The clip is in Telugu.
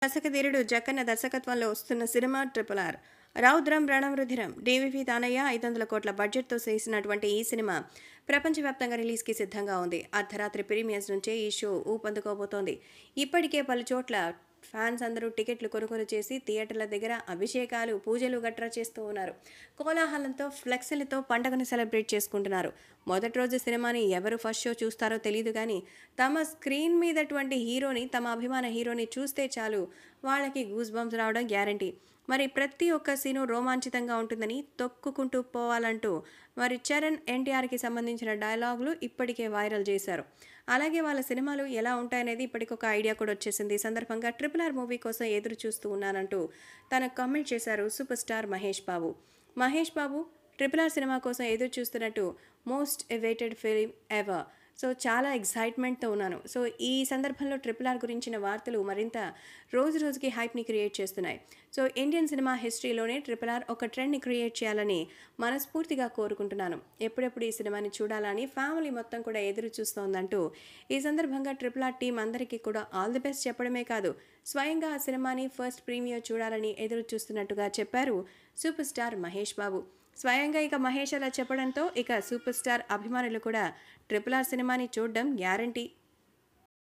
దర్శకధీరుడు జక్కన్న దర్శకత్వంలో వస్తున్న సినిమా ట్రిపుల్ ఆర్ రౌద్రం రణవృధిరం డీవీవీ తానయ్య ఐదు వందల కోట్ల బడ్జెట్తో చేసినటువంటి ఈ సినిమా ప్రపంచవ్యాప్తంగా రిలీజ్కి సిద్ధంగా ఉంది అర్ధరాత్రి ప్రీమియర్స్ నుంచే ఈ షో ఊపందుకోబోతోంది ఇప్పటికే పలు చోట్ల ఫ్యాన్స్ అందరూ టికెట్లు కొనుగోలు చేసి థియేటర్ల దగ్గర అభిషేకాలు పూజలు గట్రా చేస్తూ ఉన్నారు కోలాహలంతో ఫ్లెక్సీలతో పండగను సెలబ్రేట్ చేసుకుంటున్నారు మొదటి రోజు సినిమాని ఎవరు ఫస్ట్ షో చూస్తారో తెలియదు కానీ తమ స్క్రీన్ మీదటువంటి హీరోని తమ అభిమాన హీరోని చూస్తే చాలు వాళ్ళకి గూస్ బంప్స్ రావడం గ్యారంటీ మరి ప్రతి ఒక్క సీను రోమాంచితంగా ఉంటుందని తొక్కుకుంటూ పోవాలంటూ మరి చరణ్ ఎన్టీఆర్కి సంబంధించిన డైలాగులు ఇప్పటికే వైరల్ చేశారు అలాగే వాళ్ళ సినిమాలు ఎలా ఉంటాయనేది ఇప్పటికొక ఐడియా కూడా వచ్చేసింది ఈ సందర్భంగా ట్రిపుల్ ఆర్ మూవీ కోసం ఎదురు చూస్తూ ఉన్నానంటూ తన కామెంట్ చేశారు super star Mahesh Babu Mahesh Babu triple R cinema కోసం ఎదురు చూస్తున్నట్టు most awaited film ever so చాలా ఎగ్జైట్మెంట్తో ఉన్నాను సో ఈ సందర్భంలో ట్రిపుల్ ఆర్ గురించిన వార్తలు మరింత రోజు రోజుకి హైప్ని క్రియేట్ చేస్తున్నాయి సో ఇండియన్ సినిమా హిస్టరీలోనే ట్రిపుల్ ఆర్ ఒక ట్రెండ్ని క్రియేట్ చేయాలని మనస్ఫూర్తిగా కోరుకుంటున్నాను ఎప్పుడెప్పుడు ఈ సినిమాని చూడాలని ఫ్యామిలీ మొత్తం కూడా ఎదురు చూస్తోందంటూ ఈ సందర్భంగా ట్రిపుల్ ఆర్ టీం అందరికీ కూడా ఆల్ ది బెస్ట్ చెప్పడమే కాదు స్వయంగా ఆ సినిమాని ఫస్ట్ ప్రీమియర్ చూడాలని ఎదురు చూస్తున్నట్టుగా చెప్పారు సూపర్ స్టార్ మహేష్ బాబు స్వయంగా ఇక మహేష్ అలా చెప్పడంతో ఇక సూపర్ స్టార్ అభిమానులు కూడా ట్రిపుల్ ఆర్ సినిమాని చూడడం గ్యారంటీ